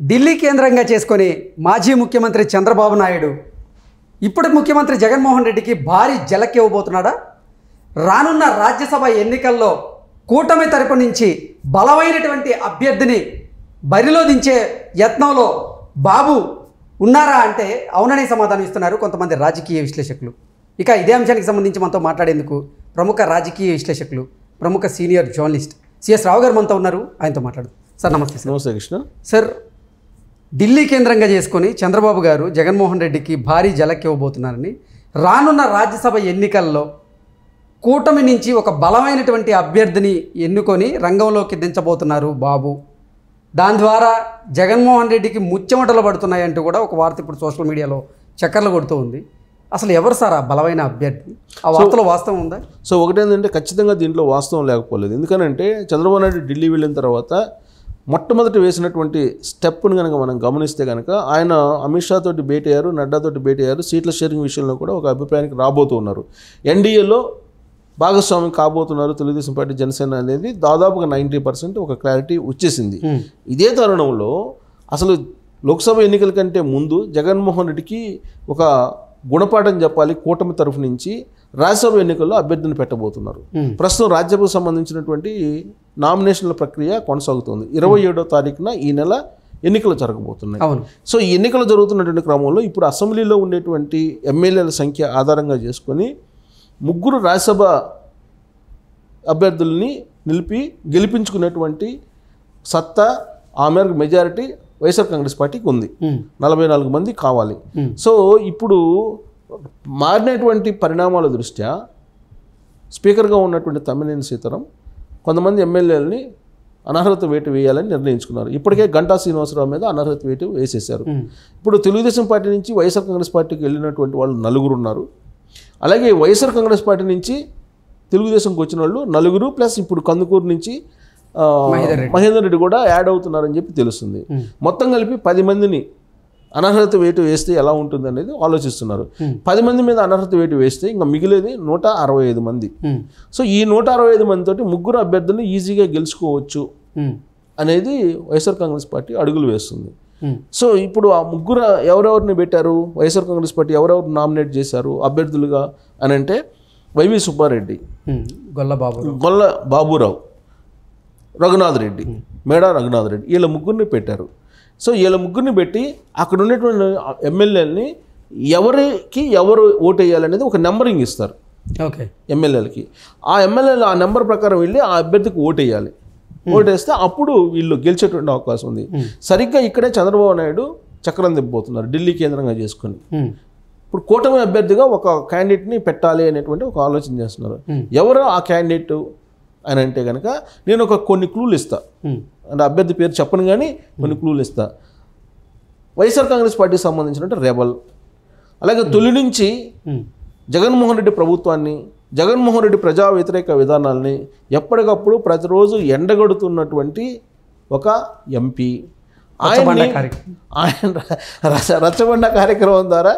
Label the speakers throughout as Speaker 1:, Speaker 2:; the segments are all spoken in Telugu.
Speaker 1: ఢిల్లీ కేంద్రంగా చేసుకొని మాజీ ముఖ్యమంత్రి చంద్రబాబు నాయుడు ఇప్పుడు ముఖ్యమంత్రి జగన్మోహన్ రెడ్డికి భారీ జలక్ ఇవ్వబోతున్నాడా రానున్న రాజ్యసభ ఎన్నికల్లో కూటమి తరపు నుంచి బలమైనటువంటి అభ్యర్థిని బరిలో దించే యత్నంలో బాబు ఉన్నారా అంటే అవుననే సమాధానం ఇస్తున్నారు కొంతమంది రాజకీయ విశ్లేషకులు ఇక ఇదే అంశానికి సంబంధించి మనతో మాట్లాడేందుకు ప్రముఖ రాజకీయ విశ్లేషకులు ప్రముఖ సీనియర్ జర్నలిస్ట్ సిఎస్ రావు గారు మనతో ఉన్నారు ఆయనతో మాట్లాడు సార్ నమస్తే సార్
Speaker 2: నమస్తే కృష్ణ
Speaker 1: సార్ ఢిల్లీ కేంద్రంగా చేసుకొని చంద్రబాబు గారు జగన్మోహన్ రెడ్డికి భారీ జలక్ ఇవ్వబోతున్నారని రానున్న రాజ్యసభ ఎన్నికల్లో కూటమి నుంచి ఒక బలమైనటువంటి అభ్యర్థిని ఎన్నుకొని రంగంలోకి దించబోతున్నారు బాబు దాని ద్వారా జగన్మోహన్ రెడ్డికి ముచ్చెమటలు పడుతున్నాయంటూ కూడా ఒక వార్త ఇప్పుడు సోషల్ మీడియాలో చక్కర్లు కొడుతూ ఉంది అసలు ఎవరు సార్ ఆ బలమైన అభ్యర్థి ఆ వార్తలో వాస్తవం ఉందా
Speaker 2: సో ఒకటేంటంటే ఖచ్చితంగా దీంట్లో వాస్తవం లేకపోలేదు ఎందుకనంటే చంద్రబాబు నాయుడు ఢిల్లీ వెళ్ళిన తర్వాత మొట్టమొదటి వేసినటువంటి స్టెప్ను కనుక మనం గమనిస్తే కనుక ఆయన అమిత్ షా తోటి భేటీ అయ్యారు నడ్డా తోటి భేటీ అయ్యారు సీట్ల షేరింగ్ విషయంలో కూడా ఒక అభిప్రాయానికి రాబోతూ ఉన్నారు ఎన్డీఏలో భాగస్వామి కాబోతున్నారు తెలుగుదేశం పార్టీ జనసేన అనేది దాదాపుగా నైంటీ పర్సెంట్ ఒక క్లారిటీ వచ్చేసింది ఇదే తరుణంలో అసలు లోక్సభ ఎన్నికల కంటే ముందు జగన్మోహన్ రెడ్డికి ఒక గుణపాఠం చెప్పాలి కూటమి తరఫు నుంచి రాజ్యసభ ఎన్నికల్లో అభ్యర్థిని పెట్టబోతున్నారు ప్రస్తుతం రాజ్యసభకు సంబంధించినటువంటి నామినేషన్ల ప్రక్రియ కొనసాగుతుంది ఇరవై ఏడో తారీఖున ఈ నెల ఎన్నికలు జరగబోతున్నాయి
Speaker 1: అవును
Speaker 2: సో ఈ ఎన్నికలు జరుగుతున్నటువంటి క్రమంలో ఇప్పుడు అసెంబ్లీలో ఉండేటువంటి ఎమ్మెల్యేల సంఖ్య ఆధారంగా చేసుకొని ముగ్గురు రాజ్యసభ అభ్యర్థుల్ని నిలిపి గెలిపించుకునేటువంటి సత్తా ఆ మేరకు మెజారిటీ వైఎస్ఆర్ కాంగ్రెస్ పార్టీకి ఉంది
Speaker 1: ఉమ్.
Speaker 2: నలభై నాలుగు మంది కావాలి
Speaker 1: Hmm.
Speaker 2: సో ఇప్పుడు మారినటువంటి పరిణామాల దృష్ట్యా స్పీకర్గా ఉన్నటువంటి తమ్మినేని సీతారాం కొంతమంది ఎమ్మెల్యేలని అనర్హత వేటు వేయాలని నిర్ణయించుకున్నారు ఇప్పటికే గంటా శ్రీనివాసరావు మీద అనర్హత వేటు వేసేశారు
Speaker 1: ఉమ్.
Speaker 2: ఇప్పుడు తెలుగుదేశం పార్టీ నుంచి వైఎస్ఆర్ కాంగ్రెస్ పార్టీకి వెళ్ళినటువంటి వాళ్ళు నలుగురు ఉన్నారు అలాగే వైఎస్ఆర్ కాంగ్రెస్ పార్టీ నుంచి తెలుగుదేశంకి వచ్చిన వాళ్ళు నలుగురు ప్లస్ ఇప్పుడు కందుకూరు నుంచి ఆ,
Speaker 1: మహేందర్ రెడ్డి.
Speaker 2: మహేందర్ రెడ్డి కూడా యాడ్ అవుతున్నారని చెప్పి తెలుస్తుంది
Speaker 1: Hmm.
Speaker 2: మొత్తం కలిపి పది మందిని అనర్హత వేటు వేస్తే ఎలా ఉంటుంది అనేది ఆలోచిస్తున్నారు
Speaker 1: Hmm.
Speaker 2: పది మంది మీద అనర్హత వేటు వేస్తే ఇంకా మిగిలేది నూట అరవై ఐదు మంది
Speaker 1: ఉమ్.
Speaker 2: సో ఈ నూట అరవై ఐదు మంది తోటి ముగ్గురు అభ్యర్థులను ఈజీగా గెలుచుకోవచ్చు
Speaker 1: ఉమ్.
Speaker 2: అనేది వైఎస్ఆర్ కాంగ్రెస్ పార్టీ అడుగులు వేస్తుంది
Speaker 1: ఉమ్.
Speaker 2: సో ఇప్పుడు ఆ ముగ్గురు ఎవరెవరిని పెట్టారు వైఎస్ఆర్ కాంగ్రెస్ పార్టీ ఎవరెవరు నామినేట్ చేశారు అభ్యర్థులుగా అని అంటే వైవి సుబ్బారెడ్డి
Speaker 1: ఉమ్. గొల్లబాబు
Speaker 2: గొల్ల బాబురావు రఘునాథ్ రెడ్డి మేడా రఘునాథ్ రెడ్డి వీళ్ళ ముగ్గురిని పెట్టారు సో వీళ్ళ ముగ్గురిని పెట్టి అక్కడ ఉన్నటువంటి ఎమ్మెల్యేలని ఎవరికి ఎవరు ఓటు వేయాలనేది ఒక నెంబరింగ్ ఇస్తారు
Speaker 1: ఓకే
Speaker 2: ఎమ్మెల్యేలకి ఆ ఎమ్మెల్యేలు ఆ నెంబర్ ప్రకారం వెళ్ళి ఆ అభ్యర్థికి ఓటు వేయాలి ఓటు వేస్తే అప్పుడు వీళ్ళు గెలిచేటువంటి అవకాశం ఉంది సరిగ్గా ఇక్కడే చంద్రబాబు నాయుడు చక్రం తిప్పబోతున్నారు ఢిల్లీ కేంద్రంగా చేసుకొని
Speaker 1: ఉమ్.
Speaker 2: ఇప్పుడు కూటమి అభ్యర్థిగా ఒక క్యాండిడేట్ని పెట్టాలి అనేటువంటి ఒక ఆలోచన చేస్తున్నారు ఎవరు ఆ క్యాండిడేట్ అని అంటే కనుక నేను ఒక కొన్ని క్లూలు ఇస్తా
Speaker 1: ఉమ్.
Speaker 2: అంటే అభ్యర్థి పేరు చెప్పను కానీ కొన్ని క్లూలు ఇస్తా వైఎస్ఆర్ కాంగ్రెస్ పార్టీకి సంబంధించిన రెబల్ అలాగే తొలి నుంచి
Speaker 1: ఉమ్.
Speaker 2: జగన్మోహన్ రెడ్డి ప్రభుత్వాన్ని జగన్మోహన్ రెడ్డి ప్రజా వ్యతిరేక విధానాల్ని ఎప్పటికప్పుడు ప్రతిరోజు ఎండగడుతున్నటువంటి ఒక ఎంపీ
Speaker 1: రచ్చబండ
Speaker 2: ఆయన్ని
Speaker 1: కార్యక్రమం.
Speaker 2: ఆయన రచ- రచ్చబండ కార్యక్రమం ద్వారా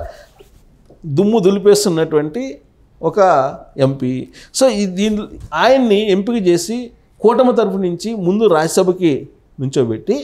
Speaker 2: దుమ్ము దులిపేస్తున్నటువంటి ఒక ఎంపీ సో ఈ దీని ఆయన్ని ఎంపిక చేసి కూటమి తరఫు నుంచి ముందు రాజ్యసభకి నుంచోబెట్టి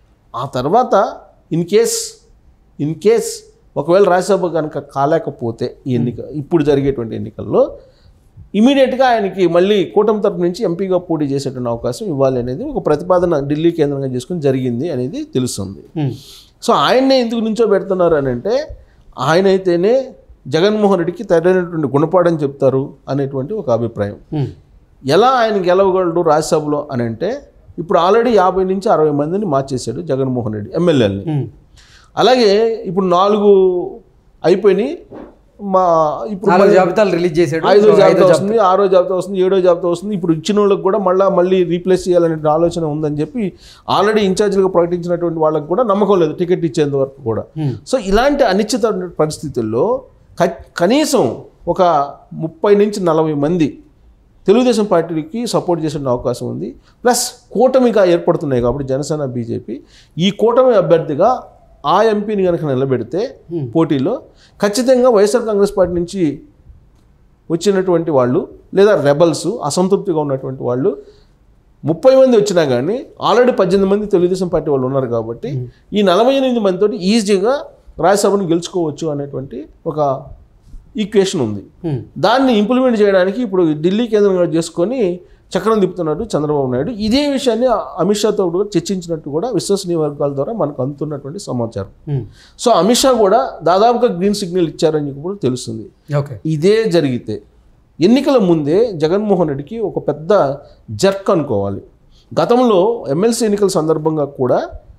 Speaker 2: ఆ తర్వాత ఇన్ కేస్ ఇన్ కేస్ ఒకవేళ రాజ్యసభ కనుక కాలేకపోతే ఈ ఎన్నిక ఇప్పుడు జరిగేటువంటి ఎన్నికల్లో ఇమీడియట్గా ఆయనకి మళ్ళీ కూటమి తరపు నుంచి ఎంపీగా పోటీ చేసేటువంటి అవకాశం ఇవ్వాలి అనేది ఒక ప్రతిపాదన ఢిల్లీ కేంద్రంగా చేసుకుని జరిగింది అనేది తెలుస్తుంది
Speaker 1: ఉమ్.
Speaker 2: సో ఆయన్నే ఎందుకు నుంచో పెడుతున్నారు అని అంటే ఆయన అయితేనే జగన్మోహన్ రెడ్డికి తగినటువంటి గుణపాఠం చెప్తారు అనేటువంటి ఒక అభిప్రాయం
Speaker 1: ఉమ్.
Speaker 2: ఎలా ఆయన గెలవగలడు రాజ్యసభలో అని అంటే ఇప్పుడు ఆల్రెడీ యాభై నుంచి అరవై మందిని మార్చేశాడు జగన్మోహన్ రెడ్డి ఎమ్మెల్యేలని
Speaker 1: ఉమ్.
Speaker 2: అలాగే ఇప్పుడు నాలుగు అయిపోయినాయి మా ఇప్పుడు
Speaker 1: నాలుగు జాబితాలు రిలీజ్ చేశాడు
Speaker 2: ఐదో
Speaker 1: సో
Speaker 2: జాబితా
Speaker 1: ఐదో
Speaker 2: వస్తుంది ఆరో జాబితా వస్తుంది ఏడో జాబితా వస్తుంది ఇప్పుడు ఇచ్చిన వాళ్ళకి కూడా మళ్ళీ మళ్ళీ రీప్లేస్ చేయాలనే ఆలోచన ఉందని చెప్పి ఆల్రెడీ ఇన్ఛార్జ్లుగా ప్రకటించినటువంటి వాళ్ళకి కూడా నమ్మకం లేదు టికెట్ ఇచ్చేంత వరకు కూడా
Speaker 1: ఉమ్.
Speaker 2: సో ఇలాంటి అనిశ్చిత పరిస్థితుల్లో క- కనీసం ఒక ముప్పై నుంచి నలభై మంది తెలుగుదేశం పార్టీకి సపోర్ట్ చేసే అవకాశం ఉంది ప్లస్ కూటమిగా ఏర్పడుతున్నాయి కాబట్టి జనసేన బీజేపీ ఈ కూటమి అభ్యర్థిగా ఆ ఎంపీని కనుక నిలబెడితే పోటీలో ఖచ్చితంగా వైఎస్ఆర్ కాంగ్రెస్ పార్టీ నుంచి వచ్చినటువంటి వాళ్ళు లేదా రెబల్స్ అసంతృప్తిగా ఉన్నటువంటి వాళ్ళు ముప్పై మంది వచ్చినా కానీ ఆల్రెడీ పద్దెనిమిది మంది తెలుగుదేశం పార్టీ వాళ్ళు ఉన్నారు కాబట్టి ఈ నలభై ఎనిమిది మందితో ఈజీగా రాజ్యసభను గెలుచుకోవచ్చు అనేటువంటి ఒక ఈక్వేషన్ ఉంది
Speaker 1: ఉమ్,
Speaker 2: దాన్ని ఇంప్లిమెంట్ చేయడానికి ఇప్పుడు ఢిల్లీ కేంద్రంగా చేసుకొని చక్రం తిప్పుతున్నట్టు చంద్రబాబు నాయుడు ఇదే విషయాన్ని అమిత్ షాతో కూడా చర్చించినట్టు కూడా విశ్వసనీయ వర్గాల ద్వారా మనకు అందుతున్నటువంటి సమాచారం
Speaker 1: ఉమ్,
Speaker 2: సో అమిత్ షా కూడా దాదాపుగా గ్రీన్ సిగ్నల్ ఇచ్చారని కూడా తెలుస్తుంది
Speaker 1: ఓకే
Speaker 2: ఇదే జరిగితే ఎన్నికల ముందే జగన్మోహన్ రెడ్డికి ఒక పెద్ద జర్క్ అనుకోవాలి గతంలో ఎమ్మెల్సీ ఎన్నికల సందర్భంగా కూడా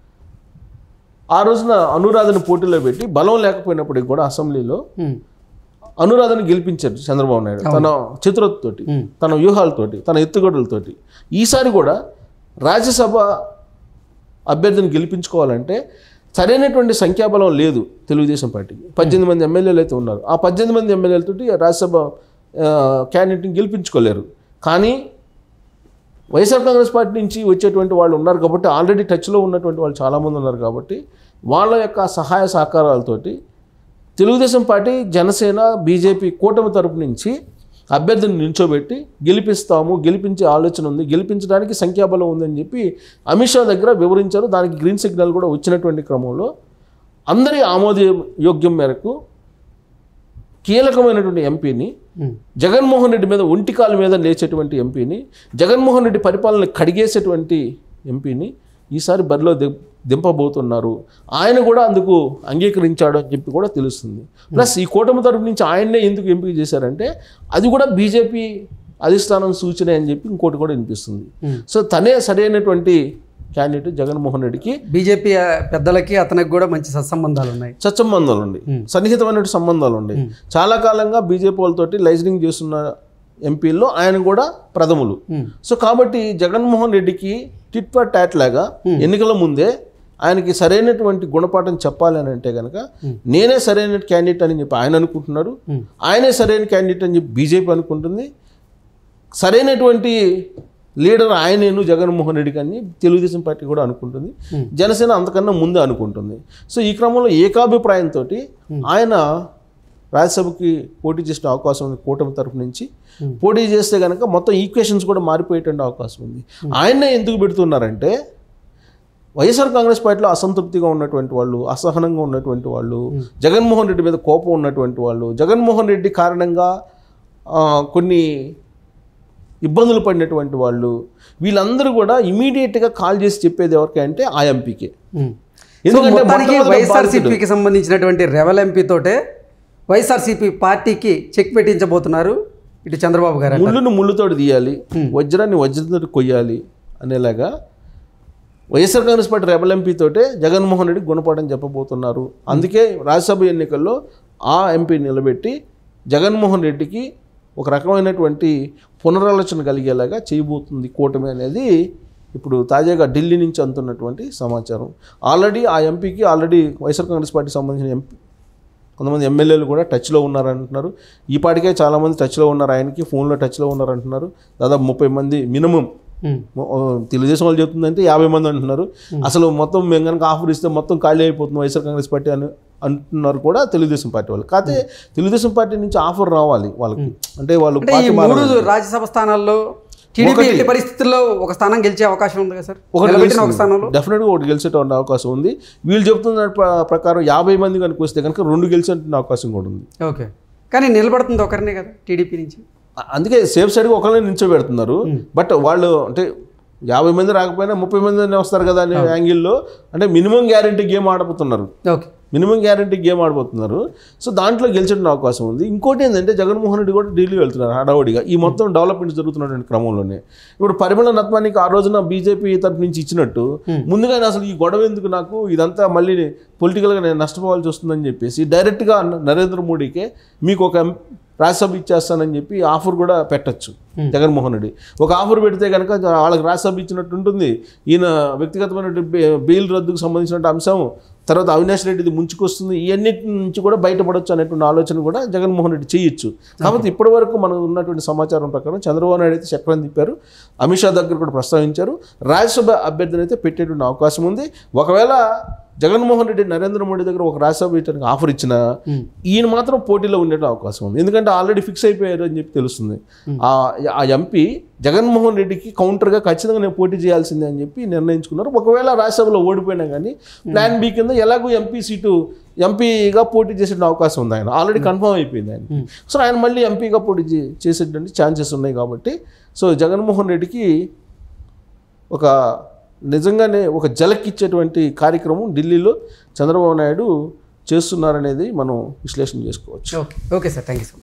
Speaker 2: ఆ రోజున అనురాధను పోటీలో పెట్టి బలం లేకపోయినప్పటికీ కూడా అసెంబ్లీలో
Speaker 1: ఉమ్,
Speaker 2: అనురాధను గెలిపించారు చంద్రబాబు నాయుడు తన చతురతతోటి
Speaker 1: ఉమ్,
Speaker 2: తన వ్యూహాలతోటి తన ఎత్తుగడలతోటి ఈసారి కూడా రాజ్యసభ అభ్యర్థిని గెలిపించుకోవాలంటే సరైనటువంటి సంఖ్యాబలం లేదు తెలుగుదేశం పార్టీకి పద్దెనిమిది మంది ఎమ్మెల్యేలు అయితే ఉన్నారు ఆ పద్దెనిమిది మంది ఎమ్మెల్యేలతోటి రాజ్యసభ ఆ, క్యాండిడేట్ని గెలిపించుకోలేరు కానీ వైఎస్ఆర్ కాంగ్రెస్ పార్టీ నుంచి వచ్చేటువంటి వాళ్ళు ఉన్నారు కాబట్టి ఆల్రెడీ టచ్లో ఉన్నటువంటి వాళ్ళు చాలామంది ఉన్నారు కాబట్టి వాళ్ళ యొక్క సహాయ సహకారాలతోటి తెలుగుదేశం పార్టీ జనసేన బీజేపీ కూటమి తరపు నుంచి అభ్యర్థిని నిల్చోబెట్టి గెలిపిస్తాము గెలిపించే ఆలోచన ఉంది గెలిపించడానికి సంఖ్యాబలం ఉందని చెప్పి అమిత్ షా దగ్గర వివరించారు దానికి గ్రీన్ సిగ్నల్ కూడా వచ్చినటువంటి క్రమంలో అందరి ఆమోదయోగ్యం మేరకు కీలకమైనటువంటి ఎంపీని
Speaker 1: ఉమ్,
Speaker 2: జగన్మోహన్ రెడ్డి మీద ఒంటికాల మీద లేచేటువంటి ఎంపీని జగన్మోహన్ రెడ్డి పరిపాలన కడిగేసేటువంటి ఎంపీని ఈసారి బరిలో దిం- దింపబోతున్నారు ఆయన కూడా అందుకు అంగీకరించాడు అని చెప్పి కూడా తెలుస్తుంది ప్లస్ ఈ కూటమి తరపు నుంచి ఆయన్నే ఎందుకు ఎంపిక చేశారంటే అది కూడా బీజేపీ అధిష్టానం సూచన అని చెప్పి ఇంకోటి కూడా వినిపిస్తుంది
Speaker 1: Hmm.
Speaker 2: సో తనే సరైనటువంటి క్యాండిడేట్ జగన్మోహన్ రెడ్డికి
Speaker 1: బీజేపీ ఆ, పెద్దలకి అతనికి కూడా మంచి సత్సంబంధాలు ఉన్నాయి
Speaker 2: సత్సంబంధాలు ఉండి సన్నిహితమైన సంబంధాలు ఉండి చాలా కాలంగా బీజేపీ వాళ్ళతోటి లైజనింగ్ చేస్తున్న ఎంపీల్లో ఆయన కూడా ప్రథములు
Speaker 1: ఉమ్,
Speaker 2: సో కాబట్టి జగన్మోహన్ రెడ్డికి టిట్ ఫర్ టాట్ లాగా ఎన్నికల ముందే ఆయనకి సరైనటువంటి గుణపాఠం చెప్పాలి అని అంటే కనుక నేనే సరైన క్యాండిడేట్ అని చెప్పి ఆయన అనుకుంటున్నారు
Speaker 1: Hmm.
Speaker 2: ఆయనే సరైన క్యాండిడేట్ అని చెప్పి బీజేపీ అనుకుంటుంది సరైనటువంటి లీడర్ ఆయనేను జగన్మోహన్ రెడ్డి అని తెలుగుదేశం పార్టీ కూడా అనుకుంటుంది జనసేన అంతకన్నా ముందే అనుకుంటుంది సో ఈ క్రమంలో ఏకాభిప్రాయంతో ఆయన రాజ్యసభకి పోటీ చేసిన అవకాశం ఉంది కూటమి తరపు నుంచి పోటీ చేస్తే కనుక మొత్తం ఈక్వేషన్స్ కూడా మారిపోయేటువంటి అవకాశం ఉంది ఆయన్నే ఎందుకు పెడుతున్నారంటే వైఎస్ఆర్ కాంగ్రెస్ పార్టీలో అసంతృప్తిగా ఉన్నటువంటి వాళ్ళు అసహనంగా ఉన్నటువంటి వాళ్ళు జగన్మోహన్ రెడ్డి మీద కోపం ఉన్నటువంటి వాళ్ళు జగన్మోహన్ రెడ్డి కారణంగా ఆ, కొన్ని ఇబ్బందులు పడినటువంటి వాళ్ళు వీళ్ళందరూ కూడా ఇమీడియట్గా కాల్ చేసి చెప్పేది ఎవరికి అంటే ఆ ఎంపీకే
Speaker 1: ఉమ్. సో
Speaker 2: ఎందుకంటే
Speaker 1: మొత్తానికి
Speaker 2: మొట్టమొదటి
Speaker 1: వైఎస్ఆర్సీపీకి సంబంధించినటువంటి రెవల్ ఎంపీతోటే వైఎస్ఆర్సీపీ పార్టీకి చెక్ పెట్టించబోతున్నారు ఇటు చంద్రబాబు గారు
Speaker 2: ముళ్ళును ముళ్ళుతోటి తీయాలి వజ్రాన్ని వజ్రంతో కొయ్యాలి అనేలాగా YSR Congress party rebel MP తోటే జగన్మోహన్ రెడ్డి గుణపాఠం చెప్పబోతున్నారు అందుకే రాజ్యసభ ఎన్నికల్లో ఆ ఎంపీ నిలబెట్టి జగన్మోహన్ రెడ్డికి ఒక రకమైనటువంటి పునరాలోచన కలిగేలాగా చేయబోతుంది కూటమి అనేది ఇప్పుడు తాజాగా ఢిల్లీ నుంచి అందుతున్నటువంటి సమాచారం ఆల్రెడీ ఆ ఎంపీకి ఆల్రెడీ వైఎస్ఆర్ కాంగ్రెస్ పార్టీకి సంబంధించిన ఎంపీ కొంతమంది ఎమ్మెల్యేలు కూడా టచ్లో ఉన్నారంటున్నారు ఈ పాటికే చాలామంది టచ్లో ఉన్నారు ఆయనకి ఫోన్లో టచ్లో ఉన్నారంటున్నారు దాదాపు ముప్పై మంది మినిమం
Speaker 1: ఉమ్,
Speaker 2: మొ- ఆ, తెలుగుదేశం వాళ్ళు చెప్తుందంటే యాభై మంది అంటున్నారు అసలు మొత్తం మేము కనుక ఆఫర్ ఇస్తే మొత్తం ఖాళీ అయిపోతుంది వైఎస్ఆర్ కాంగ్రెస్ పార్టీ అని అంటున్నారు కూడా తెలుగుదేశం పార్టీ వాళ్ళు కాకపోతే తెలుగుదేశం పార్టీ నుంచి ఆఫర్ రావాలి వాళ్ళకి అంటే వాళ్ళు
Speaker 1: అంటే ఈ
Speaker 2: పార్టీ
Speaker 1: మూడు
Speaker 2: మారాలి.
Speaker 1: రాజ్యసభ స్థానాల్లో టీడీపీ ఎట్టి పరిస్థితుల్లో ఒక స్థానం గెలిచే అవకాశం ఉంది కదా సార్
Speaker 2: ఒకటి
Speaker 1: నిలబెట్టిన ఒక స్థానంలో
Speaker 2: డెఫినెట్గా ఒకటి గెలిచేటువంటి అవకాశం ఉంది వీళ్ళు చెప్తున్న ప్ర- ప్రకారం యాభై మంది కనుక వస్తే కనుక రెండు గెలిచేటువంటి అవకాశం కూడా ఉంది
Speaker 1: ఓకే కానీ నిలబడుతుంది ఒకరినే కదా టీడీపీ నుంచి
Speaker 2: అ- అందుకే సేఫ్ సైడ్గా ఒకరిని నిల్చోబెడుతున్నారు బట్ వాళ్ళు అంటే యాభై మంది రాకపోయినా ముప్పై మంది వస్తారు కదా అనే యాంగిల్లో అంటే మినిమం గ్యారంటీ గేమ్ ఆడబోతున్నారు
Speaker 1: ఓకే
Speaker 2: మినిమం గ్యారంటీ గేమ్ ఆడబోతున్నారు సో దాంట్లో గెలిచడం అవకాశం ఉంది ఇంకోటి ఏంటంటే జగన్మోహన్ రెడ్డి కూడా ఢిల్లీ వెళ్తున్నారు హడావుడిగా ఈ మొత్తం డెవలప్మెంట్ జరుగుతున్నటువంటి క్రమంలోనే ఇప్పుడు పరిమళ నత్వానికి ఆ రోజున బీజేపీ తరపు నుంచి ఇచ్చినట్టు ముందుగానే అసలు ఈ గొడవ ఎందుకు నాకు ఇదంతా మళ్ళీ పొలిటికల్గా నేను నష్టపోవాల్సి వస్తుందని చెప్పేసి డైరెక్ట్గా నరేంద్ర మోడీకే మీకు ఒక ఎం- రాజ్యసభ ఇచ్చేస్తానని చెప్పి ఆఫర్ కూడా పెట్టచ్చు జగన్మోహన్ రెడ్డి ఒక ఆఫర్ పెడితే కనుక వాళ్ళకి రాజ్యసభ ఇచ్చినట్టు ఉంటుంది ఈయన వ్యక్తిగతమైన బెయిల్ రద్దుకు సంబంధించిన అంశం తర్వాత అవినాష్ రెడ్డిది ముంచుకొస్తుంది ఇవన్నిటి నుంచి కూడా బయటపడొచ్చు అనేటువంటి ఆలోచన కూడా జగన్మోహన్ రెడ్డి చేయొచ్చు కాబట్టి ఇప్పటి వరకు మనకు ఉన్నటువంటి సమాచారం ప్రకారం చంద్రబాబు నాయుడు అయితే చక్రం తిప్పారు అమిత్ షా దగ్గర కూడా ప్రస్తావించారు రాజ్యసభ అభ్యర్థిని అయితే పెట్టేటువంటి అవకాశం ఉంది ఒకవేళ జగన్మోహన్ రెడ్డి నరేంద్ర మోడీ దగ్గర ఒక రాజ్యసభ సీటానికి ఆఫర్ ఇచ్చినా ఈయన మాత్రం పోటీలో ఉండే అవకాశం ఉంది ఎందుకంటే ఆల్రెడీ ఫిక్స్ అయిపోయారు అని చెప్పి తెలుస్తుంది ఆ ఆ ఎంపీ జగన్మోహన్ రెడ్డికి కౌంటర్గా ఖచ్చితంగా నేను పోటీ చేయాల్సిందే అని చెప్పి నిర్ణయించుకున్నారు ఒకవేళ రాజ్యసభలో ఓడిపోయినా కానీ ప్లాన్ బి కింద ఎలాగో ఎంపీ సీటు ఎంపీగా పోటీ చేసే అవకాశం ఉంది ఆయన ఆల్రెడీ కన్ఫర్మ్ అయిపోయింది ఆయన సో ఆయన మళ్ళీ ఎంపీగా పోటీ చే- చేసేటువంటి ఛాన్సెస్ ఉన్నాయి కాబట్టి సో జగన్మోహన్ రెడ్డికి ఒక నిజంగానే ఒక జలకిచ్చేటువంటి కార్యక్రమం ఢిల్లీలో చంద్రబాబు నాయుడు చేస్తున్నారనేది మనం విశ్లేషణ చేసుకోవచ్చు
Speaker 1: okay okay sir thank you so much